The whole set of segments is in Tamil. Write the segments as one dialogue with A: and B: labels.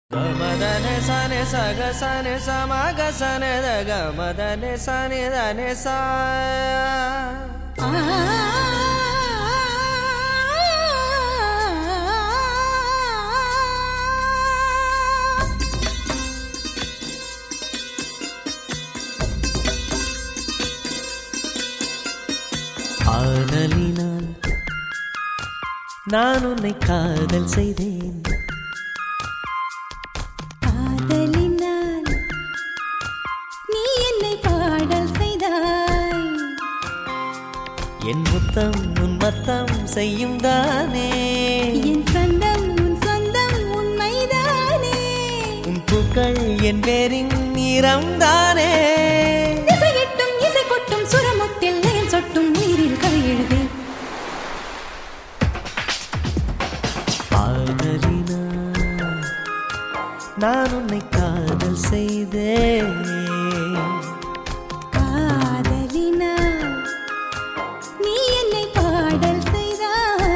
A: ಗಮದನೆ ಸನೆ ಸಗ ಸನೆ ಸಮಗ ಸನೆ ದ ಗಮದನೆ ಸನೆ ದನೆ ಸಾ ஆனலினால் நான் உன்னை காதல் செய்தேன்
B: காதலினால் நீ என்னை பாடல் செய்தாய்
A: என் முத்தம் உன் மத்தம் செய்யும் தானே
B: என் சொந்தம் உன் சொந்தம் உண்மைதானே
A: உன் பூக்கள் என் பேரின் நிறம் தானே
B: இசையட்டும் இசை கொட்டும் சுரமுத்தில் லயம் சொட்டும் உயிரில் கவி எழுதே
A: காதலினால் நான் உன்னை காதல் செய்தேன்
B: காதலினால் நீ என்னை பாடல் செய்தாய்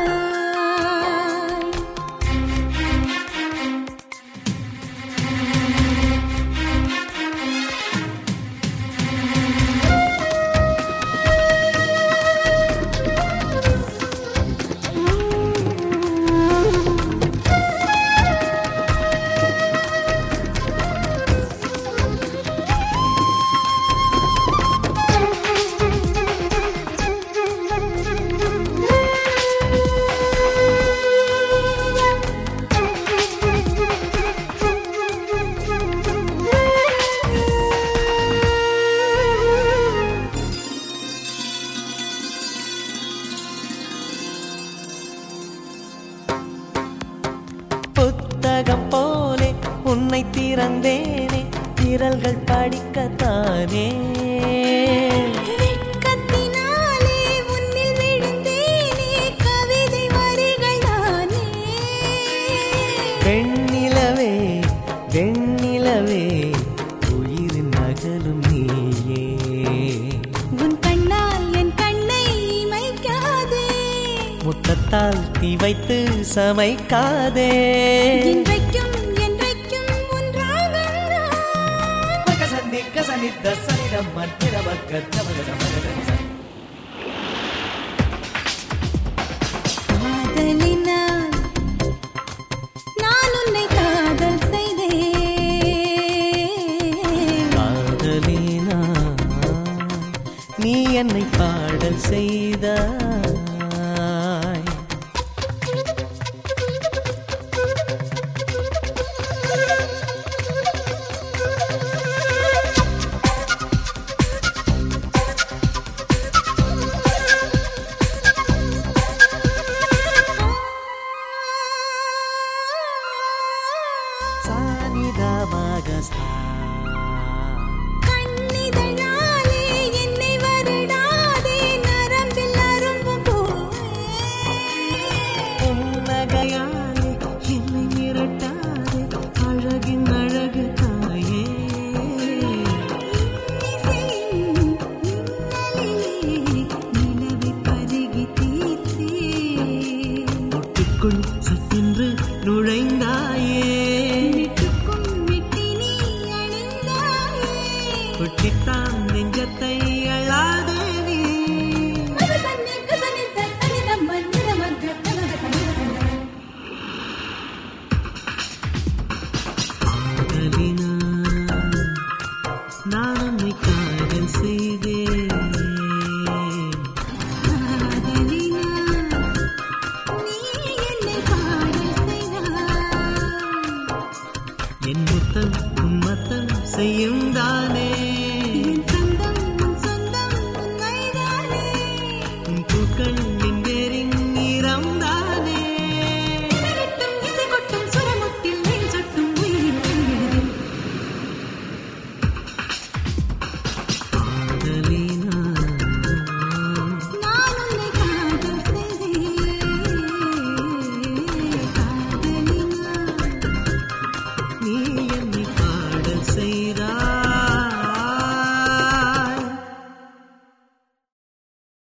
A: புத்தகம் போலே உன்னை திறந்தேனே திரல்கள் படிக்கத்தானே
B: வெட்கத்தினாலே உன்னில் விழுந்தேனே கவிதை வரிகள் நானே
A: வெண்ணிலவே வெண்ணிலவே உயிரின் நகலும் நீயே
B: உன் கண்ணால் என் கண்ணை மைக்காதே
A: முத்தத்தால் தீ வைத்து சமைக்காதே
B: என்றைக்கும் என்றைக்கும் உன் ராகம் நான். காதலினால் நான் உன்னை காதல் செய்தேன்
A: காதலினா நீ என்னை பாடல் செய்தாய் சானிதமகஸ்தா
B: கண்ணிதழாலே என்னை வருடாதே நரம்பில் அரும்பும் பூவே
A: புன்னகையாலே என்னை மிரட்டாதே அழகின் அழகு தாயே
B: இசையின் மின்னலிலே நிலவை பருகி தீர்த்தேன்
A: முட்டுக்குள் சட்டென்று நுழைந்தாயே
B: விட்டுக்கும் விட்டி நீ அணிந்தாயே
A: குட்டித்தான் நெஞ்சத்தை அழாதே நீ
B: மகசன்னி கசனித்த சனிதம் மன்னிதமக்க கனக சனிதம்
A: காதலினா நான் உன்னை காதல் செய்தேன்
B: காதலினால் நீ என்னை பாடல் செய்தாய்
A: என் முத்தம் உன் மத்தம் செய்யும் தானே